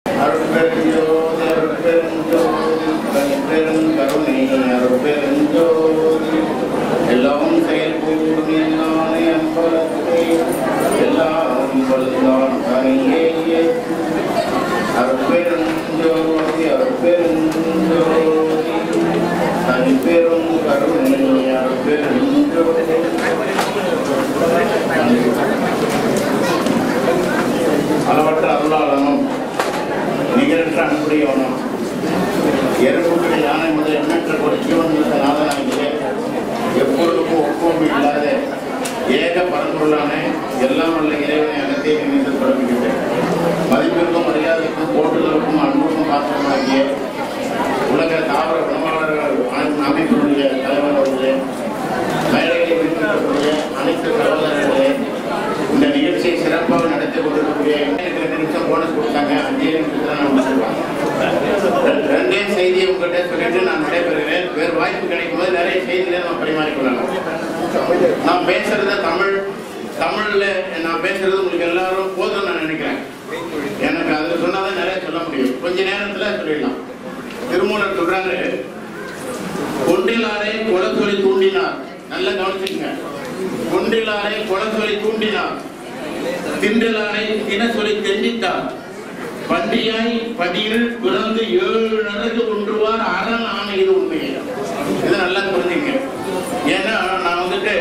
அருட்பெருஞ்சோதி அருட்பெருஞ்சோதி தனிப்பெருங்கருணை அருட்பெருஞ்சோதி எல்லாம் செயல்கூடும் எல்லாமே அன்பலத்தே எல்லாம் வலுதான் தனியே அருட்பெருஞ்சோதி அருட்பெருஞ்சோதி தனிப்பெரும் கருணை அருட்பெருஞ்சோதி அளவற்ற அருளாளனும் நிகழற்ற அன்புடையவனும் எருப்புக்கிற யானை முதல் எண்ணற்ற ஒரு ஜீவன் மிக்க நாதனாகிய எப்பொழுதுக்கும் ஒப்புவம் இல்லாத ஏக பரம்பொருளான எல்லாம் வல்ல இறைவனை அகத்தே நினைத்து தொடங்குகின்றேன் மதிப்பிற்கும் மரியாதைக்கும் போட்டுதலுக்கும் அன்புக்கும் பாத்திரமாகிய உலக தாவர உணவாளர்கள் அமை- அமைப்பினுடைய தலைவர் அவர்களே மேடைகளை விரும்பக்கூடிய அனைத்து சகோதரர்களே இந்த நிகழ்ச்சியை சிறப்பாக நடத்தி கொண்டிருக்கக்கூடிய எனக்கு ரெண்டு நிமிஷம் போனஸ் கொடுத்தாங்க அஞ்சே நிமிஷத்துல நான் முடிச்சிருவேன் ரெ- ரெண்டே செய்தியை உங்ககிட்ட சொல்லிட்டு நான் விடைபெறுகிறேன் வேறு வாய்ப்பு கிடைக்கும் போது நிறைய செய்திகளை நம்ம பரிமாறிக்கொள்ளலாம் நான் பேசுறது தமிழ் தமிழ்ல நான் பேசுறது உங்களுக்கு எல்லாரும் போதும் நான் நினைக்கிறேன் எனக்கு அதுல சொன்னாதான் நிறைய சொல்ல முடியும் கொஞ்ச நேரத்துல சொல்லிடலாம் திருமூலர் சொல்றாரு கொண்டிலாரை கொலை சொல்லி தூண்டினார் நல்லா கவனிச்சுங்க கொண்டிலாரை கொலை சொல்லி தூண்டினார் திண்டிலாரை தின சொல்லி தெண்டித்தார் பண்டியாய் படியில் பிறந்து ஏழு நரகு ஒன்றுவார் அரண் ஆணை இது உண்மையே இதை நல்லா புரிஞ்சுங்க ஏன்னா நான் வந்துட்டு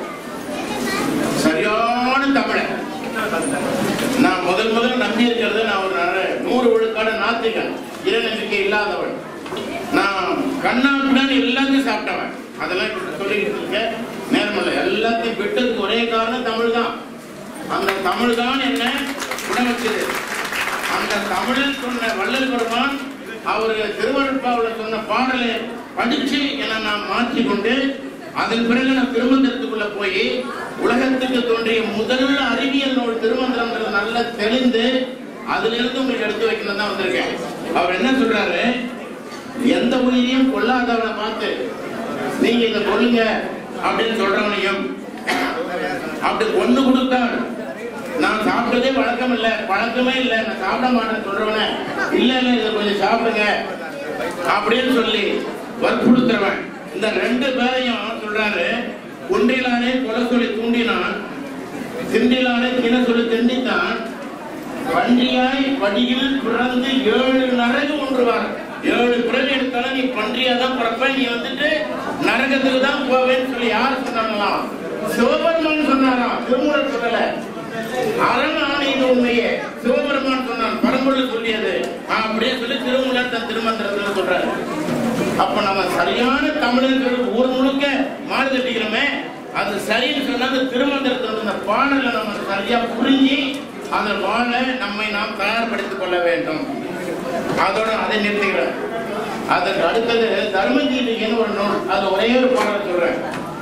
சரியான தமிழன் நான் முதல் முதல் நம்பி இருக்கிறது நான் ஒரு நர- நூறு விழுக்காடு நாத்திகன் இறைநம்பிக்கை இல்லாதவன் நான் கண்ணாப்புடன் எல்லாத்தையும் சாப்பிட்டவன் அதெல்லாம் இப்ப சொல்லிக்கிட்டு இருக்க நேரம் இல்லை எல்லாத்தையும் விட்டதுக்கு ஒரே காரணம் தமிழ் தான் அந்த தமிழ் தான் என்ன உணவச்சது அந்த தமிழில் சொன்ன வள்ளல் பெருமான் அவர் திருவருட்பாவில் சொன்ன பாடலை படிச்சு என நான் மாற்றிக்கொண்டு அதன் பிறகு நான் திருமந்திரத்துக்குள்ள போய் உலகத்துக்கு தோன்றிய முதல் அறிவியல் நூல் திருமந்திரம்ன்றது நல்லா தெளிந்து அதுல இருந்து உங்களுக்கு எடுத்து வைக்கணும் தான் வந்திருக்கேன் அவர் என்ன சொல்றாரு எந்த உயிரையும் கொல்லாதவனை பார்த்து நீங்க இதை கொல்லுங்க அப்படின்னு சொல்றவனையும் அப்படி ஒண்ணு கொடுத்தான் நான் சாப்பிட்டதே வழக்கம் இல்ல பழக்கமே இல்ல நான் சாப்பிட மாட்டேன்னு சொல்றவன இல்ல இல்ல இதை கொஞ்சம் சாப்பிடுங்க அப்படின்னு சொல்லி வற்புறுத்துறவன் இந்த ரெண்டு பேரையும் சொல்றாரு ஒன்றிலானே கொலை சொல்லி தூண்டினான் திண்டிலானே தின சொல்லி திண்டித்தான் பன்றியாய் வடியில் பிறந்து ஏழு நரகு ஒன்றுவார் ஏழு பிறவி எடுத்தாலும் நீ பன்றியா தான் பிறப்ப நீ வந்துட்டு நரகத்துக்கு தான் போவேன்னு சொல்லி யார் சொன்னாங்களாம் சிவபெருமான் சொன்னாராம் திருமூலர் சொல்லல அரண் ஆணை இது உண்மையே சிவபெருமான் சொன்னான் பரம்பொருள் சொல்லியது அப்படியே சொல்லி திருமூலர் தன் திருமந்திரத்துல சொல்றாரு அப்ப நம்ம சரியான தமிழர்கள் ஊர் முழுக்க மாறு தட்டிக்கிறோமே அது சரின்னு சொன்னா அந்த திருமந்திரத்தில் இந்த பாடலை நம்ம சரியா புரிஞ்சு அந்த வாழ நம்மை நாம் தயார்படுத்திக் கொள்ள வேண்டும் அதோட அதை நிறுத்திக்கிறேன் அதற்கு அடுத்தது தர்மஜீவின்னு ஒரு நூல் அது ஒரே ஒரு பாடல் சொல்றேன்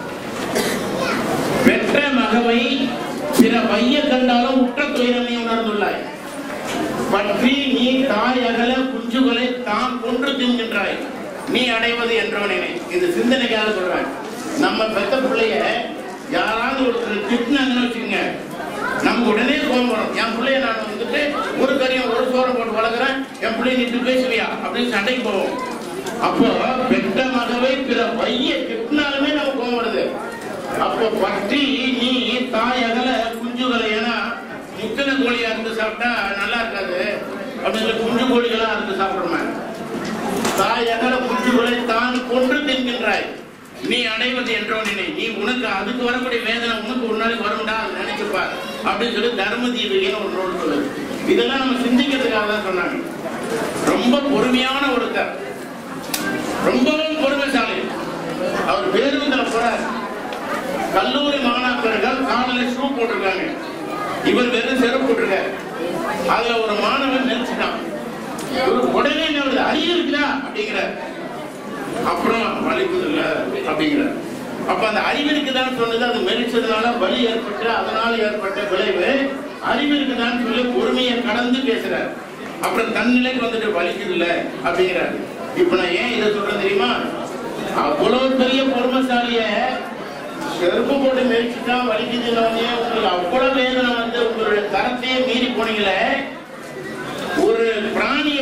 பெற்ற மகவை பிற வைய கண்டாலும் உற்ற துயரம் நீ உணர்ந்துள்ளாய் பற்றி நீ தாய் அகல குஞ்சுகளை தாம் கொன்று தின்கின்றாய் நீ அடைவது என்றவனே இது சிந்தனைக்காக சொல்றாங்க நம்ம பெத்த பிள்ளைய யாராவது ஒருத்தர் திட்டினாங்கன்னு வச்சுக்கோங்க நமக்கு உடனே கோபம் வரும் என் பிள்ளைய நான் வந்துட்டு ஒரு கறியும் ஒரு சோறம் போட்டு வளர்க்குறேன் என் பிள்ளைய நீ இப்படி பேசுவியா அப்படின்னு சண்டைக்கு போவோம் அப்போ பெற்ற மகவை பிற வைய திட்டினாலுமே நமக்கு கோபம் வருது அப்போ பற்றி நீ தாய் அகல குஞ்சுகளை ஏன்னா முத்தின கோழியா இருந்து சாப்பிட்டா நல்லா இருக்காது அப்படின்னு சொல்லி குஞ்சு கோழிகளா இருந்து சாப்பிடுறோமே தாய் அகல குஞ்சுகளை தான் கொன்று தின்கின்றாய் நீ அடைவது என்றோ நினை நீ உனக்கு அதுக்கு வரக்கூடிய வேதனை உனக்கு ஒரு நாளைக்கு வரும்டா அதை நினைச்சுப்பார் அப்படின்னு சொல்லி தர்ம தீபிகைன்னு ஒரு நூல் சொல்லுது இதெல்லாம் நம்ம சிந்திக்கிறதுக்காக தான் சொன்னாங்க ரொம்ப பொறுமையான ஒருத்தர் ரொம்பவும் பொறுமைசாலி அவர் பேருந்துல போறார் கல்லூரி மாணாக்கர்கள் காலில் ஷூ போட்டிருக்காங்க இவர் வெறும் செருப்பு போட்டிருக்காரு அதுல ஒரு மாணவன் நினைச்சுட்டான் இவர் உடனே என்ன வருது அறிவு இருக்குதா அப்படிங்கிறார் அப்புறம் வலிக்குது இல்ல அப்படிங்கிறார் அப்ப அந்த அறிவு இருக்குதான்னு சொன்னது அது மெரிச்சதுனால வலி ஏற்பட்டு அதனால ஏற்பட்ட விளைவு அறிவு இருக்குதான்னு சொல்லி பொறுமையை கடந்து பேசுறார் அப்புறம் தன்னிலைக்கு வந்துட்டு வலிக்குது இல்ல அப்படிங்கிறார் இப்ப நான் ஏன் இதை சொல்றேன் தெரியுமா அவ்வளவு பெரிய பொறுமைசாலிய செருப்பு போட்டு மெரிச்சுட்டா வலிக்குதுன்னு உங்களுக்கு அவ்வளவு வேதனை வந்து உங்களுடைய தரத்தையே மீறி போனீங்களே ஒரு பிராணி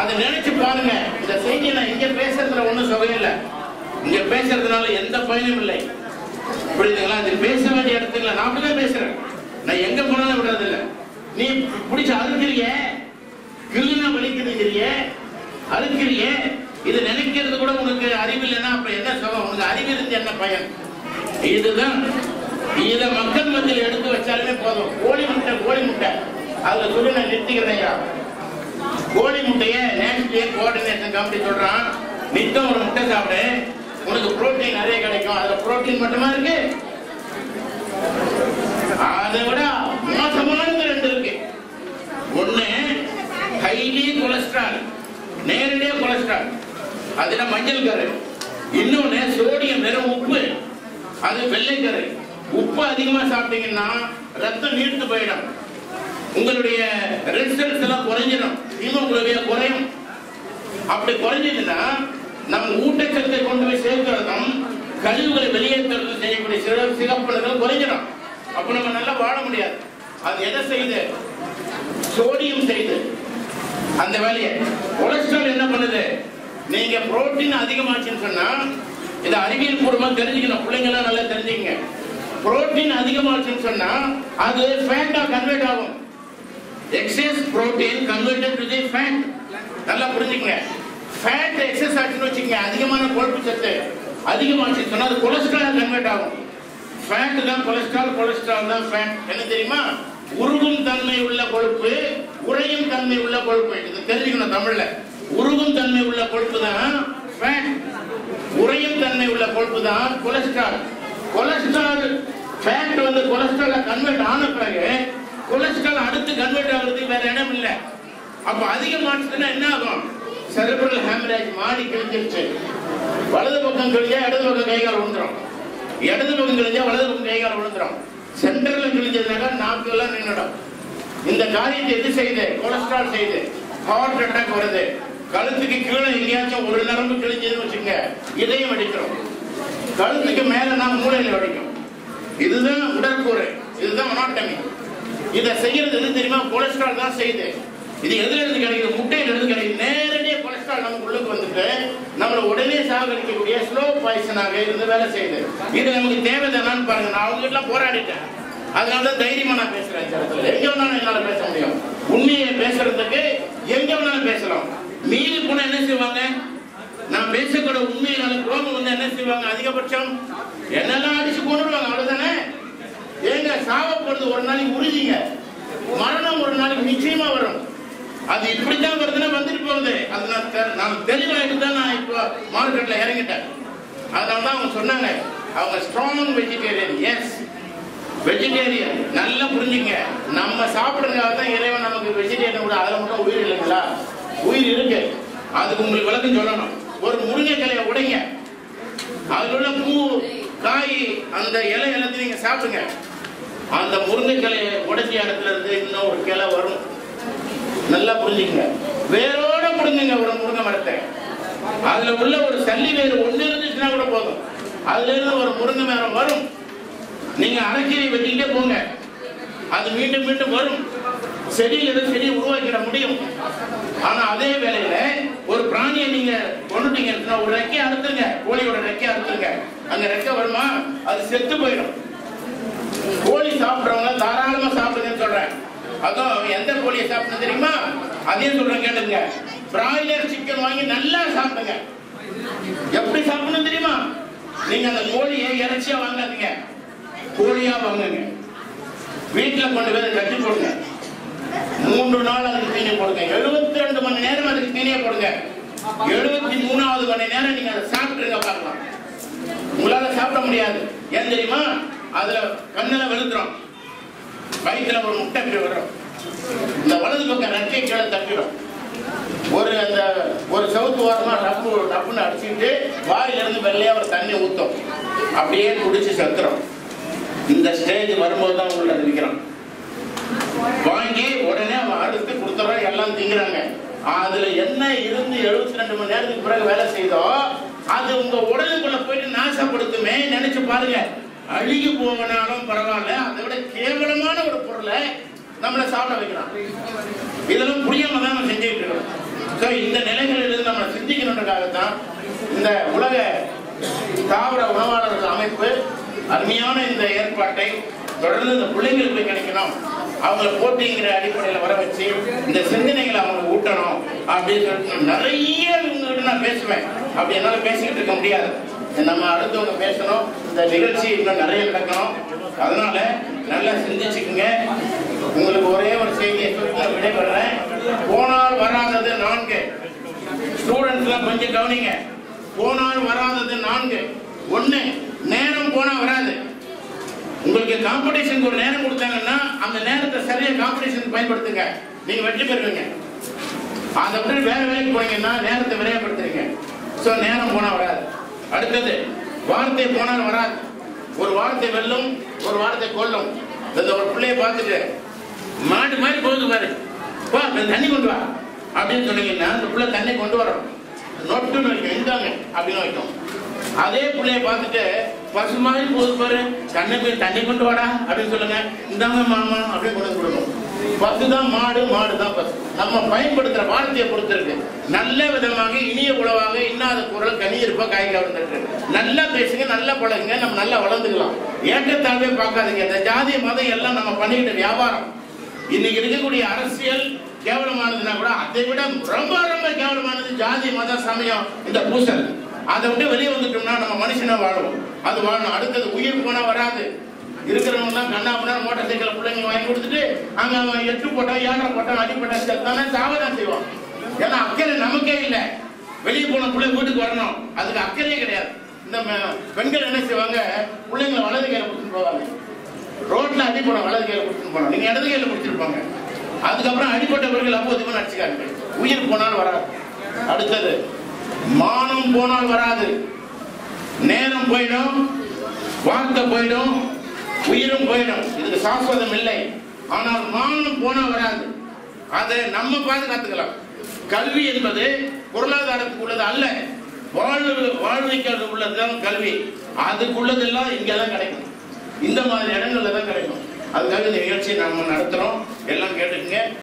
அதை நினைச்சு பாருங்க இந்த செய்தியை நான் இங்க பேசுறதுல ஒண்ணும் சுகம் இல்லை இங்க பேசுறதுனால எந்த பயனும் இல்லை புரியுதுங்களா இது பேச வேண்டிய இடத்துல நான் அப்படிதான் பேசுறேன் நான் எங்க போனாலும் விடுறது இல்ல நீ பிடிச்ச அழுகிறிய கிள்ளுனா வலிக்குதுங்கிறிய அழுக்கிறிய இது நினைக்கிறது கூட உனக்கு அறிவு இல்லைன்னா அப்புறம் என்ன சுகம் உனக்கு அறிவு இருந்து என்ன பயன் இதுதான் இத மக்கள் மத்தியில் எடுத்து வச்சாலுமே போதும் கோழி முட்டை கோழி முட்டை அதுல சொல்லி நான் நிறுத்திக்கிறேன் ஐயா கோழி முட்டைய நேஷனல் கோஆர்டினேஷன் கமிட்டி சொல்றான் நித்தம் ஒரு முட்டை சாப்பிடு உனக்கு புரோட்டீன் நிறைய கிடைக்கும் அதுல புரோட்டீன் மட்டுமா இருக்கு அதை விட மோசமானது ரெண்டு இருக்கு ஒண்ணு ஹைலி கொலஸ்ட்ரால் நேரடியா கொலஸ்ட்ரால் அதுல மஞ்சள் கரு இன்னொன்னு சோடியம் வெறும் உப்பு அது வெள்ளை கரு உப்பு அதிகமா சாப்பிட்டீங்கன்னா ரத்தம் நீர்த்து போயிடும் உங்களுடைய ரெசிஸ்டன்ஸ் எல்லாம் குறைஞ்சிடும் ஹீமோகுளோபின் குறையும் அப்படி குறைஞ்சதுன்னா நம்ம ஊட்டச்சத்தை கொண்டு போய் சேர்க்கிறதும் கழிவுகளை வெளியேற்றுறதும் செய்யக்கூடிய சில சிகப்புகள் குறைஞ்சிடும் அப்ப நம்ம நல்லா வாழ முடியாது அது எதை செய்யுது சோடியம் செய்யுது அந்த வேலையை கொலஸ்ட்ரால் என்ன பண்ணுது நீங்க புரோட்டீன் அதிகமாச்சுன்னு சொன்னா இது அறிவியல் பூர்வமா தெரிஞ்சுக்கணும் பிள்ளைங்க எல்லாம் நல்லா தெரிஞ்சுக்கங்க புரோட்டீன் அதிகமாச்சுன்னு சொன்னா அது ஃபேட்டா கன்வெர்ட் ஆகும் excess protein converted to the fat நல்லா புரிஞ்சுக்கங்க ஃபேட் எக்ஸஸ் ஆச்சுன்னு வச்சுக்கங்க அதிகமான கொழுப்பு சத்து அதிகமாச்சு சொன்னா அது கொலஸ்ட்ரால் கன்வெர்ட் ஆகும் ஃபேட் தான் கொலஸ்ட்ரால் கொலஸ்ட்ரால் தான் ஃபேட் என்ன தெரியுமா உருகும் தன்மை உள்ள கொழுப்பு உறையும் தன்மை உள்ள கொழுப்பு இது தெரிஞ்சுக்கணும் தமிழ்ல உருகும் தன்மை உள்ள கொழுப்பு தான் ஃபேட் உறையும் தன்மை உள்ள கொழுப்பு தான் கொலஸ்ட்ரால் கொலஸ்ட்ரால் ஃபேட் வந்து கொலஸ்ட்ரால கன்வெர்ட் ஆன பிறகு கொலஸ்ட்ரால் அடுத்து கன்வெர்ட் ஆகுறதுக்கு வேற இடம் இல்லை அப்ப அதிகமாச்சுன்னா என்ன ஆகும் செரிப்ரல் ஹேமரேஜ் மாடி கிழிஞ்சிருச்சு வலது பக்கம் கிழிஞ்சா இடது பக்கம் கை கால் விழுந்துரும் இடது பக்கம் கிழிஞ்சா வலது பக்கம் கை கால் விழுந்துரும் சென்டர்ல கிழிஞ்சதுனாக்கா நாக்கு எல்லாம் நின்னுடும் இந்த காரியத்தை எது செய்யுது கொலஸ்ட்ரால் செய்யுது ஹார்ட் அட்டாக் வருது கழுத்துக்கு கீழே எங்கேயாச்சும் ஒரு நரம்பு கிழிஞ்சதுன்னு வச்சுங்க இதயம் வெடிக்கிறோம் கழுத்துக்கு மேல நான் மூளையில வெடிக்கும் இதுதான் உடற்கூறு இதுதான் அனாட்டமி இதை செய்யறது எது தெரியுமா கொலஸ்ட்ரால் தான் செய்யுது இது எதுல இருந்து கிடைக்குது முட்டையில இருந்து கிடைக்குது நேரடியா கொலஸ்ட்ரால் நமக்கு உள்ளுக்கு வந்துட்டு நம்மள உடனே சாகடிக்கக்கூடிய ஸ்லோ பாய்சனாக இருந்து வேலை செய்யுது இது நமக்கு தேவைதானான்னு பாருங்க நான் அவங்க எல்லாம் போராடிட்டேன் அதனால தான் தைரியமா நான் பேசுறேன் இந்த இடத்துல எங்க வேணாலும் என்னால பேச முடியும் உண்மையை பேசுறதுக்கு எங்க வேணாலும் பேசலாம் மீறி போனா என்ன செய்வாங்க நான் பேசக்கூட உண்மையினால கோபம் வந்து என்ன செய்வாங்க அதிகபட்சம் என்னெல்லாம் அடிச்சு கொண்டுடுவாங்க அவ்வளவுதானே ஏங்க சாவ போறது ஒரு நாளைக்கு உறுதிங்க மரணம் ஒரு நாளைக்கு நிச்சயமா வரும் அது இப்படித்தான் வருதுன்னா வந்துட்டு போகுது அது நான் தெ- நான் தெளிவாயிட்டு தான் நான் இப்போ மார்க்கெட்ல இறங்கிட்டேன் அதனால தான் அவங்க சொன்னாங்க அவங்க ஸ்ட்ராங் வெஜிடேரியன் எஸ் வெஜிடேரியன் நல்லா புரிஞ்சுங்க நம்ம சாப்பிடுறதுக்காக தான் இறைவன் நமக்கு வெஜிடேரியன் கூட அதில் மட்டும் உயிர் இல்லைங்களா உயிர் இருக்கு அதுக்கு உங்களுக்கு விளக்கம் சொல்லணும் ஒரு முருங்கைக்கிளைய உடைங்க அதுல உள்ள பூ காய் அந்த இலை எல்லாத்தையும் நீங்க சாப்பிடுங்க அந்த முருங்கைக்கிளைய உடைச்ச இடத்துல இருந்து இன்னும் ஒரு கிளை வரும் நல்லா புரிஞ்சுக்கங்க வேரோட புடுங்குங்க ஒரு முருங்கை மரத்தை அதுல உள்ள ஒரு சல்லி வேறு ஒண்ணு இருந்துச்சுன்னா கூட போதும் அதுல இருந்து ஒரு முருங்கை மரம் வரும் நீங்க அரைக்கீரை வெட்டிக்கிட்டே போங்க அது மீண்டும் மீண்டும் வரும் செடியில இருந்து செடியை உருவாக்கிட முடியும் ஆனா அதே வேளையில ஒரு பிராணியை நீங்க கொண்டுட்டீங்கன்னா ஒரு ரெக்கையை அறுத்துங்க கோழியோட ரெக்கையை அறுத்துங்க அங்க ரெக்கை வருமா அது செத்து போயிடும் கோழி சாப்பிடுறவங்க தாராளமா சாப்பிடுங்கன்னு சொல்றேன் அதுவும் எந்த கோழியை சாப்பிடணும் தெரியுமா அதையும் சொல்றேன் கேளுங்க பிராய்லர் சிக்கன் வாங்கி நல்லா சாப்பிடுங்க எப்படி சாப்பிடணும் தெரியுமா நீங்க அந்த கோழியை இறைச்சியா வாங்காதீங்க கோழியா வாங்குங்க வீட்டுல கொண்டு போய் கட்டி போடுங்க மூன்று நாள் அதுக்கு தீனி போடுங்க எழுபத்தி ரெண்டு மணி நேரம் அதுக்கு தீனியை போடுங்க எழுபத்தி மூணாவது மணி நேரம் நீங்க அதை சாப்பிட்டுருங்க பார்க்கலாம் உங்களால சாப்பிட முடியாது ஏன் தெரியுமா அதுல கண்ணுல வெளுத்துரும் வயிற்றுல ஒரு முட்டை இப்படி வரும் இந்த வலது பக்கம் ரெக்கை கீழே தப்பிடும் ஒரு அந்த ஒரு சவுத்து ஓரமா டப்பு டப்புன்னு அடிச்சுட்டு வாயில இருந்து வெள்ளையா ஒரு தண்ணி ஊத்தும் அப்படியே குடிச்சு சத்துரும் இந்த ஸ்டேஜ் வரும்போது தான் உள்ள நிற்கிறான் வாங்கி உடனே அவன் அறுத்து கொடுத்துறான் எல்லாம் திங்குறாங்க அதுல என்ன இருந்து எழுபத்தி ரெண்டு மணி நேரத்துக்கு பிறகு வேலை செய்தோ அது உங்க உடலுக்குள்ள போயிட்டு நாசப்படுத்துமே நினைச்சு பாருங்க அழுகி போவனாலும் பரவாயில்ல அதை விட கேவலமான ஒரு பொருளை நம்மளை சாப்பிட வைக்கிறான் இதெல்லாம் புரியாம தான் நம்ம செஞ்சுட்டு இருக்கோம் ஸோ இந்த நிலைகளிலிருந்து நம்ம சிந்திக்கணுன்றதுக்காகத்தான் இந்த உலக தாவர உணவாளர்கள் அமைப்பு அருமையான இந்த ஏற்பாட்டை தொடர்ந்து இந்த பிள்ளைங்களுக்கு போய் கிடைக்கணும் அவங்கள போட்டிங்கிற அடிப்படையில் வர வச்சு இந்த சிந்தனைகளை அவங்களுக்கு ஊட்டணும் அப்படின்னு சொல்லிட்டு நான் நிறைய இவங்ககிட்ட நான் பேசுவேன் அப்படி என்னால் பேசிக்கிட்டு இருக்க முடியாது நம்ம அடுத்தவங்க பேசணும் இந்த நிகழ்ச்சி இன்னும் நிறைய நடக்கணும் அதனால நல்லா சிந்திச்சுக்குங்க உங்களுக்கு ஒரே ஒரு செய்தியை சொல்லி நான் விடைபெறேன் போனால் வராதது நான்கு ஸ்டூடெண்ட்ஸ்லாம் கொஞ்சம் கவனிங்க போனால் வராதது நான்கு ஒண்ணு நேரம் போனா வராது உங்களுக்கு காம்படிஷனுக்கு ஒரு நேரம் கொடுத்தாங்கன்னா அந்த நேரத்தை சரியா காம்படிஷன் பயன்படுத்துங்க நீங்க வெற்றி பெறுவீங்க அதை விட்டு வேற வேலைக்கு போனீங்கன்னா நேரத்தை விரையப்படுத்துறீங்க சோ நேரம் போனா வராது அடுத்தது வார்த்தை போனால் வராது ஒரு வார்த்தை வெல்லும் ஒரு வார்த்தை கொல்லும் இந்த ஒரு பிள்ளைய பார்த்துட்டு மாட்டு மாதிரி போகுது பாரு வா இந்த தண்ணி கொண்டு வா அப்படின்னு சொன்னீங்கன்னா அந்த பிள்ளை தண்ணி கொண்டு வரும் நொட்டுன்னு வைக்கும் இந்தாங்க அப்படின்னு வைக்கும் அதே பிள்ளைய பார்த்துட்டு பசு மாதிரி போகுது பாரு தண்ணி போய் தண்ணி கொண்டு வாடா அப்படின்னு சொல்லுங்க இந்தாங்க மாமா அப்படின்னு கொண்டு வந்து கொடுக்கும் பசு தான் மாடு மாடு தான் பசு நம்ம பயன்படுத்துற வார்த்தையை பொறுத்திருக்கு நல்ல விதமாக இனிய உணவாக இன்னாத குரல் கனி இருப்பா காய் கவர்ந்துருக்கு நல்லா பேசுங்க நல்லா பழகுங்க நம்ம நல்லா வளர்ந்துக்கலாம் ஏற்றத்தாழ்வே பார்க்காதீங்க இந்த ஜாதி மதம் எல்லாம் நம்ம பண்ணிக்கிட்ட வியாபாரம் இன்னைக்கு இருக்கக்கூடிய அரசியல் கேவலமானதுன்னா கூட அதை விட ரொம்ப ரொம்ப கேவலமானது ஜாதி மத சமயம் இந்த பூசல் அதை விட்டு வெளியே வந்துட்டோம்னா நம்ம மனுஷனா வாழுவோம் அது வாழணும் அடுத்தது உயிர் போனா வராது இருக்கிறவங்க எல்லாம் கண்ணா பண்ணா மோட்டார் சைக்கிள் பிள்ளைங்க வாங்கி கொடுத்துட்டு அங்க அவன் எட்டு போட்டான் ஏழரை போட்டான் அடிப்பட்டா செத்தானே சாவதான் செய்வான் ஏன்னா அக்கறை நமக்கே இல்லை வெளியே போன பிள்ளை வீட்டுக்கு வரணும் அதுக்கு அக்கறையே கிடையாது இந்த ம- பெண்கள் என்ன செய்வாங்க பிள்ளைங்களை வலது கையில கொடுத்துட்டு போவாங்க ரோட்ல அடி போன வலது கையில கொடுத்துட்டு போனோம் நீங்க இடது கையில கொடுத்துருப்பாங்க அதுக்கப்புறம் அடிப்பட்ட பிறகு அப்போதுமே நடிச்சுக்காங்க உயிர் போனால் வராது அடுத்தது மானம் போனால் வராது நேரம் போயிடும் வார்த்தை போயிடும் உயிரும் போயிடும் இதுக்கு சாஸ்வதம் இல்லை ஆனால் மானம் போனா வராது அதை நம்ம பாதுகாத்துக்கலாம் கல்வி என்பது பொருளாதாரத்துக்கு உள்ளது அல்ல வாழ்வு வாழ்விக்கிறது உள்ளதுதான் கல்வி அதுக்குள்ளதெல்லாம் இங்கே தான் கிடைக்கும் இந்த மாதிரி இடங்கள்ல தான் கிடைக்கும் அதுக்காக இந்த நிகழ்ச்சியை நம்ம நடத்துறோம் எல்லாம் கேட்டுக்கங்க